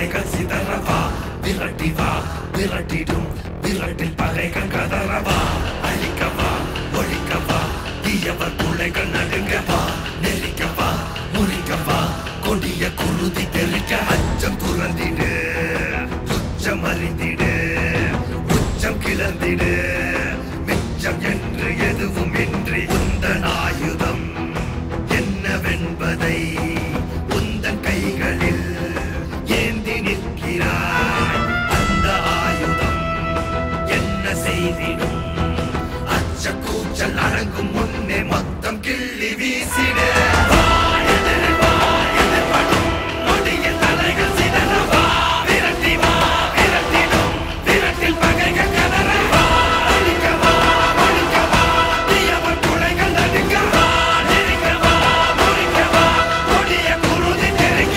தலைகள் சிதறவா விரட்டி வா விரட்டிடும் விரட்டில் பகைகள் கதறவா அழிக்கவா ஒழிக்கவா தீயவர் பிள்ளைகள் நடுங்கவா நெருக்கவா முறிக்கவா கொடிய குருதி தெளிக்க அச்சம் துறந்திடு உச்சம் அறிந்திடு உச்சம் கிளந்திடு மிச்சம் என்று எதுவும் இன்றி உந்தன் ஆயுதம் என்னவென்பதை உந்தன் கைகளில் ஏந்தி நிற்கிறாய் அந்த ஆயுதம் என்ன செய்திடும் அச்ச கூச்சல் அடங்கும் முன்னே மொத்தம் கிள்ளி வீசிடு வா, எதிரில் வா, எதிர்படும் நொடியில் தலைகள் சிதற வா, விரட்டி வா, விரட்டிடும், விரட்டில் பகைகள் கதற வா, அழிக்க வா, ஒழிக்க வா, தீயவர் கொலைகள் நடுங்க வா, நெருங்க வா, முறிக்க வா, கொடிய குருதி தெறிக்க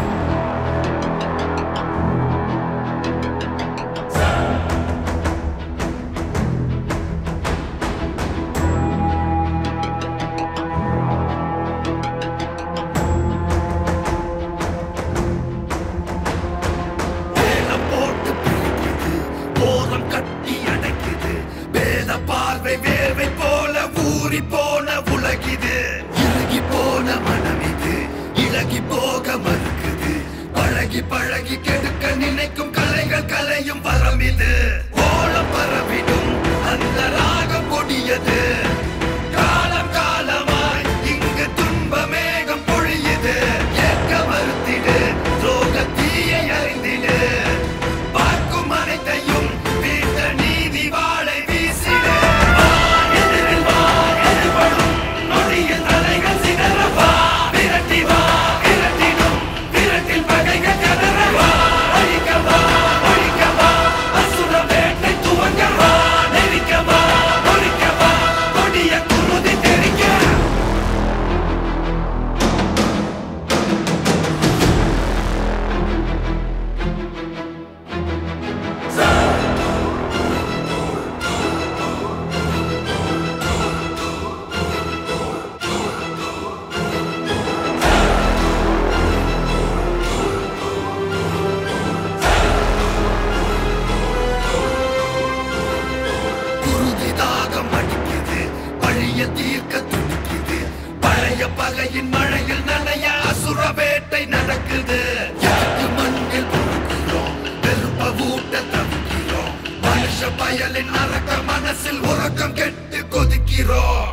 வேலம் போட்டு பிரிக்குது போரம் கட்டி அடைக்குது வேத பார்வை வேர்வை போல ஊறி போன உலகிது இறுகி போன மனம் இது இழகி போக மறுக்குது பழகி பழகி கெடுக்க நினைக்கும் கலைகள் கலையும் வரம் இது ஓலம் பரவிடும் அந்த ராகம் கொடியது காலம் காலமாய் இங்கு துன்ப மேகம் பொழியுது ஏற்க மறுத்திடு துரோக தீயை அறிந்திடு பார்க்கும் அனைத்தையும் வீட்ட நீதி வாழை வீசிடு வா, எதிரில் வா, எதிர்படும் நொடியில் தலைகள் சிதற வா, விரட்டி வா, விரட்டிடும், விரட்டில் பகைகள் கதற வா, அழிக்க வா, ஒழிக்க வா, அசுர வேட்டை துவங்க வா, நெருக்க வா, ஒழிக்க வா, கொடிய குருதி தெறிக்க குருதி தாகம் அடிக்குது பழைய தீர்க்க துடிக்குது பழைய பகையின் மழையில் நனைய அசுர வேட்டை நடக்குது யாருக்கு மண்ணில் பொறுக்கிறோம் வெறுப்ப ஊட்ட தவிக்கிறோம் மனுஷ பயலின் அரக்க மனசில் உறக்கம் கெட்டு கொதிக்கிறோம்